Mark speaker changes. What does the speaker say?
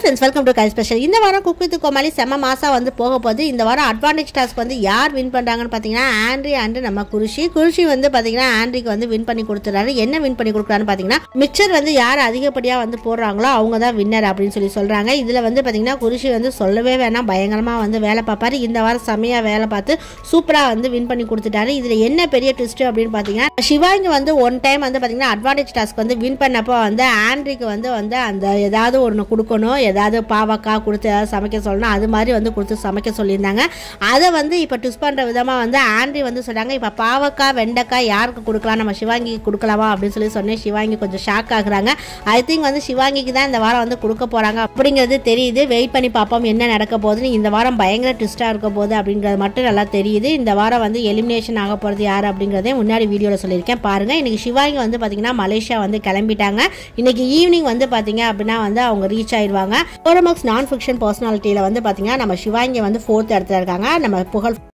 Speaker 1: friends welcome to கை special இந்த வாரம் குக் வித் கோமாளி செம்ம மாசா வந்து போக போகுது இந்த வாரம் அட்வான்டேஜ் டாஸ்க் வந்து யார் வின் பண்றாங்கன்னு பார்த்தீங்கன்னா ஆண்ட்ரி அண்ட் நம்ம குருஷி குருஷி வந்து பார்த்தீங்கன்னா ஆண்ட்ரிக்கு வந்து வின் பண்ணி கொடுத்துறாரு என்ன வின் பண்ணி கொடுக்குறான்னு பார்த்தீங்கன்னா மிக்சர் வந்து யார் அதிகப்படியாக வந்து போடுறாங்களோ அவங்க தான் வின்னர் அப்படின்னு சொல்லி சொல்றாங்க இதில் வந்து பார்த்தீங்கன்னா குருஷி வந்து சொல்லவே வேணாம் பயங்கரமாக வந்து வேலை பார்ப்பாரு இந்த வாரம் செம்மையாக வேலை பார்த்து சூப்பராக வந்து வின் பண்ணி கொடுத்துட்டாரு இதில் என்ன பெரிய ட்விஸ்ட் அப்படின்னு பார்த்தீங்கன்னா சிவாங்கி வந்து ஒன் டைம் வந்து பார்த்தீங்கன்னா அட்வான்டேஜ் டாஸ்க் வந்து வின் பண்ணப்போ வந்து ஆண்ட்ரிக்கு வந்து வந்து அந்த ஏதாவது ஒன்று கொடுக்கணும் ஏதாவது பாவக்காய் கொடுத்து ஏதாவது சமைக்க சொல்லணும் அது மாதிரி வந்து கொடுத்து சமைக்க சொல்லியிருந்தாங்க அதை வந்து இப்போ ட்விஸ் பண்ணுற விதமாக வந்து ஆண்ட்ரி வந்து சொல்கிறாங்க இப்போ பாவக்காய் வெண்டைக்காய் யாருக்கு கொடுக்கலாம் நம்ம சிவாங்கிக்கு கொடுக்கலாமா அப்படின்னு சொல்லி சொன்னேன் சிவாங்கி கொஞ்சம் ஷாக் ஆகுறாங்க ஐ திங்க் வந்து சிவாங்கிக்கு தான் இந்த வாரம் வந்து கொடுக்க போகிறாங்க அப்படிங்கிறது தெரியுது வெயிட் பண்ணி பார்ப்போம் என்ன நடக்க போகுதுன்னு இந்த வாரம் பயங்கர ட்விஸ்ட்டாக இருக்க போகுது அப்படிங்கிறது மட்டும் நல்லா தெரியுது இந்த வாரம் வந்து எலிமினேஷன் ஆக போகிறது யார் அப்படிங்கிறதே முன்னாடி வீடியோவில் சொல்லியிருக்கேன் பாருங்கள் இன்றைக்கி சிவாங்கி வந்து பார்த்திங்கன்னா மலேசியா வந்து கிளம்பிட்டாங்க இன்னைக்கு ஈவினிங் வந்து பார்த்தீங்க அப்படின்னா வந்து அவங்க ரீச் ஆயிடுவாங்க கோரமக்ஸ் நான் ஃபிக்ஷன் பர்சனாலிட்டியில் வந்து பார்த்தீங்கன்னா நம்ம சிவாங்கி வந்து ஃபோர்த் இடத்துல இருக்காங்க நம்ம புகழ்